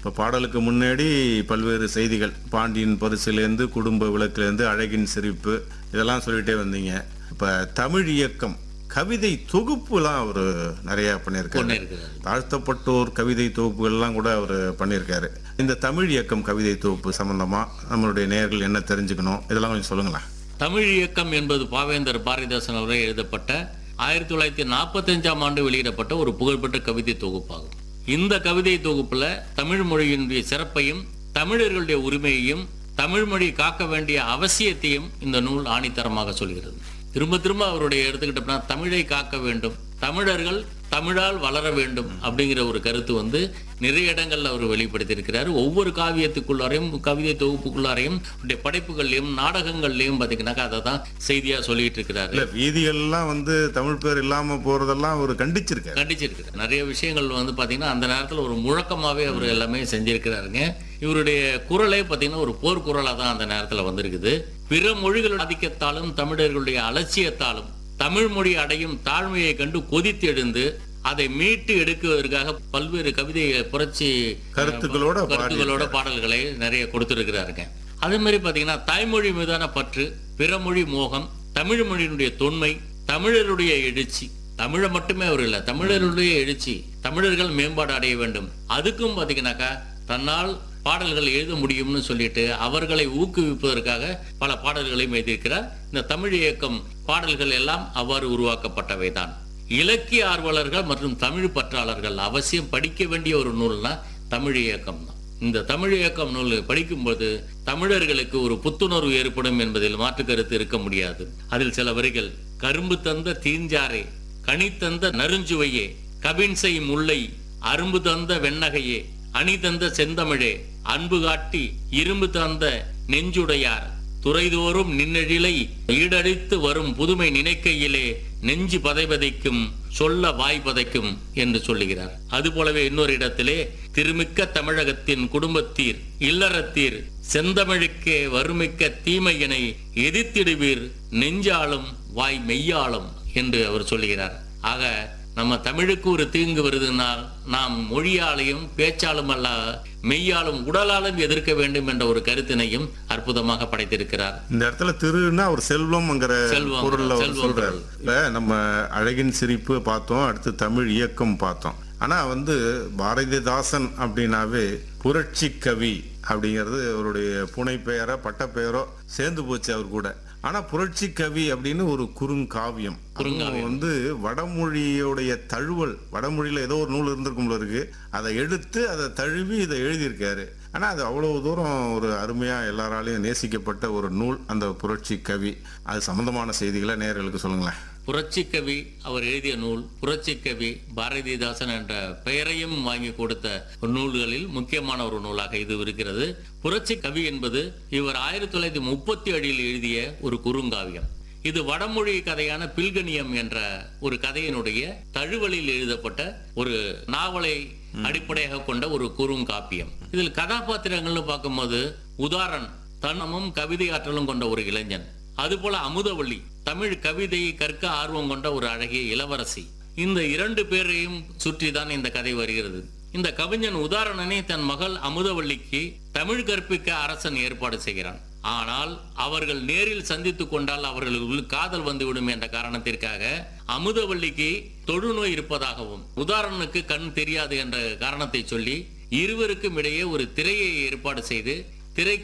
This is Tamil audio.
இப்போ பாடலுக்கு முன்னாடி பல்வேறு செய்திகள் பாண்டியன் பரிசுலேருந்து குடும்ப விளக்குலேருந்து அழகின் சிரிப்பு இதெல்லாம் சொல்லிட்டே வந்தீங்க இப்போ தமிழ் இயக்கம் கவிதை தொகுப்புலாம் அவர் நிறையா பண்ணியிருக்காரு பண்ணியிருக்கிறார் தாழ்த்தப்பட்டோர் கவிதை தொகுப்புகள்லாம் கூட அவர் பண்ணியிருக்காரு இந்த தமிழ் இயக்கம் கவிதை தொகுப்பு சம்பந்தமாக நம்மளுடைய நேயர்கள் என்ன தெரிஞ்சுக்கணும் இதெல்லாம் கொஞ்சம் சொல்லுங்களேன் தமிழ் இயக்கம் என்பது பாவேந்தர் பாரதிதாசன் அவர்கள் எழுதப்பட்ட ஆயிரத்தி தொள்ளாயிரத்தி நாற்பத்தஞ்சாம் ஆண்டு வெளியிடப்பட்ட ஒரு புகழ்பெற்ற கவிதை தொகுப்பாகும் இந்த கவிதை தொகுப்புல தமிழ் மொழியினுடைய சிறப்பையும் தமிழர்களுடைய உரிமையையும் தமிழ் மொழி காக்க வேண்டிய அவசியத்தையும் இந்த நூல் ஆணித்தரமாக சொல்கிறது திரும்ப திரும்ப அவருடைய எடுத்துக்கிட்டோம்னா தமிழை காக்க வேண்டும் தமிழர்கள் தமிழால் வளர வேண்டும் அப்படிங்கிற ஒரு கருத்து வந்து நிறைய இடங்கள்ல அவர் வெளிப்படுத்தியிருக்கிறார் ஒவ்வொரு காவியத்துக்குள்ளாரையும் கவிதை தொகுப்புக்குள்ளாரையும் அவருடைய படைப்புகள்லையும் நாடகங்கள்லையும் பார்த்தீங்கன்னாக்கா அதை தான் செய்தியா சொல்லிட்டு இருக்கிறாரு இல்லை வீதிகள்லாம் வந்து தமிழ் பேர் இல்லாமல் போகிறதெல்லாம் அவர் கண்டிச்சிருக்காரு கண்டிச்சிருக்கிறார் நிறைய விஷயங்கள் வந்து பார்த்தீங்கன்னா அந்த நேரத்தில் ஒரு முழக்கமாகவே அவர் எல்லாமே செஞ்சிருக்கிறாருங்க இவருடைய குரலே பார்த்தீங்கன்னா ஒரு போர் குரலாக தான் அந்த நேரத்தில் வந்திருக்குது பிற மொழிகள் ஆதிக்கத்தாலும் தமிழர்களுடைய அலட்சியத்தாலும் தமிழ் மொழி அடையும் தாழ்மையை கண்டு கொதித்து எழுந்து அதை மீட்டு எடுக்குவதற்காக பல்வேறு கவிதை புரட்சி கருத்துக்களோட கருத்துக்களோட பாடல்களை நிறைய கொடுத்துருக்கிறாருங்க அதே மாதிரி பார்த்தீங்கன்னா தாய்மொழி மீதான பற்று பிற மொழி மோகம் தமிழ் மொழியினுடைய தொன்மை தமிழருடைய எழுச்சி தமிழை மட்டுமே அவர் இல்லை தமிழருடைய எழுச்சி தமிழர்கள் மேம்பாடு அடைய வேண்டும் அதுக்கும் பார்த்தீங்கன்னாக்கா தன்னால் பாடல்கள் எழுத முடியும்னு சொல்லிட்டு அவர்களை ஊக்குவிப்பதற்காக பல பாடல்களையும் எழுதியிருக்கிறார் இந்த தமிழ் இயக்கம் பாடல்கள் எல்லாம் அவ்வாறு உருவாக்கப்பட்டவை தான் இலக்கிய ஆர்வலர்கள் மற்றும் தமிழ் பற்றாளர்கள் அவசியம் படிக்க வேண்டிய ஒரு நூல்னா தமிழ் இயக்கம் தான் இந்த தமிழ் இயக்கம் நூல் படிக்கும்போது தமிழர்களுக்கு ஒரு புத்துணர்வு ஏற்படும் என்பதில் மாற்று கருத்து இருக்க முடியாது அதில் சில வரிகள் கரும்பு தந்த தீஞ்சாரே கனி தந்த நறுஞ்சுவையே கபின்சை முல்லை அரும்பு தந்த வெண்ணகையே அணி தந்த செந்தமிழே அன்பு காட்டி இரும்பு தந்த நெஞ்சுடையார் துறைதோறும் நின்னெழிலை ஈடடித்து வரும் புதுமை நினைக்கையிலே நெஞ்சு பதைபதைக்கும் சொல்ல வாய் பதைக்கும் என்று சொல்லுகிறார் அதுபோலவே இன்னொரு இடத்திலே திருமிக்க தமிழகத்தின் குடும்பத்தீர் இல்லறத்தீர் செந்தமிழுக்கே வறுமிக்க தீமையினை எதிர்த்திடுவீர் நெஞ்சாலும் வாய் மெய்யாலும் என்று அவர் சொல்லுகிறார் ஆக நம்ம தமிழுக்கு ஒரு தீங்கு வருதுனால் நாம் மொழியாலையும் பேச்சாலும் அல்ல மெய்யாலும் உடலாலும் எதிர்க்க வேண்டும் என்ற ஒரு கருத்தினையும் அற்புதமாக படைத்திருக்கிறார் இந்த இடத்துல திருன்னா அவர் செல்வம்ங்கிற செல்வம், பொருள்ல அவர் செல்வம் சொல்றாரு இப்ப நம்ம அழகின் சிரிப்பு பார்த்தோம் அடுத்து தமிழ் இயக்கம் பார்த்தோம் ஆனா வந்து பாரதிதாசன் அப்படின்னாவே புரட்சி கவி அப்படிங்கிறது அவருடைய புனை பெயரோ பட்ட பெயரோ சேர்ந்து போச்சு அவர் கூட ஆனா புரட்சி கவி அப்படின்னு ஒரு குறுங்காவியம் அதுவும் வந்து வடமொழியோடைய தழுவல் வடமொழியில ஏதோ ஒரு நூல் இருந்திருக்கும் போல இருக்கு அதை எடுத்து அதை தழுவி இதை எழுதியிருக்காரு ஆனா அது அவ்வளவு தூரம் ஒரு அருமையா எல்லாராலையும் நேசிக்கப்பட்ட ஒரு நூல் அந்த புரட்சி கவி அது சம்பந்தமான செய்திகளை நேயர்களுக்கு சொல்லுங்களேன் புரட்சி கவி அவர் எழுதிய நூல் புரட்சி கவி பாரதிதாசன் என்ற பெயரையும் வாங்கி கொடுத்த ஒரு நூல்களில் முக்கியமான ஒரு நூலாக இது இருக்கிறது புரட்சி கவி என்பது இவர் ஆயிரத்தி தொள்ளாயிரத்தி முப்பத்தி ஏழில் எழுதிய ஒரு குறுங்காவியம் இது வடமொழி கதையான பில்கணியம் என்ற ஒரு கதையினுடைய தழுவலில் எழுதப்பட்ட ஒரு நாவலை அடிப்படையாக கொண்ட ஒரு குறுங்காப்பியம் இதில் கதாபாத்திரங்கள்னு பார்க்கும்போது உதாரண் தன்னமும் கவிதை ஆற்றலும் கொண்ட ஒரு இளைஞன் அதுபோல அமுதவள்ளி தமிழ் கவிதையை கற்க ஆர்வம் கொண்ட ஒரு அழகிய இளவரசி இந்த இரண்டு பேரையும் சுற்றிதான் இந்த கதை வருகிறது இந்த கவிஞன் உதாரணனை தன் மகள் அமுதவள்ளிக்கு தமிழ் கற்பிக்க அரசன் ஏற்பாடு செய்கிறான் ஆனால் அவர்கள் நேரில் சந்தித்துக் கொண்டால் அவர்களுக்குள் காதல் வந்துவிடும் என்ற காரணத்திற்காக அமுதவள்ளிக்கு தொழுநோய் இருப்பதாகவும் உதாரணனுக்கு கண் தெரியாது என்ற காரணத்தை சொல்லி இருவருக்கும் இடையே ஒரு திரையை ஏற்பாடு செய்து திரை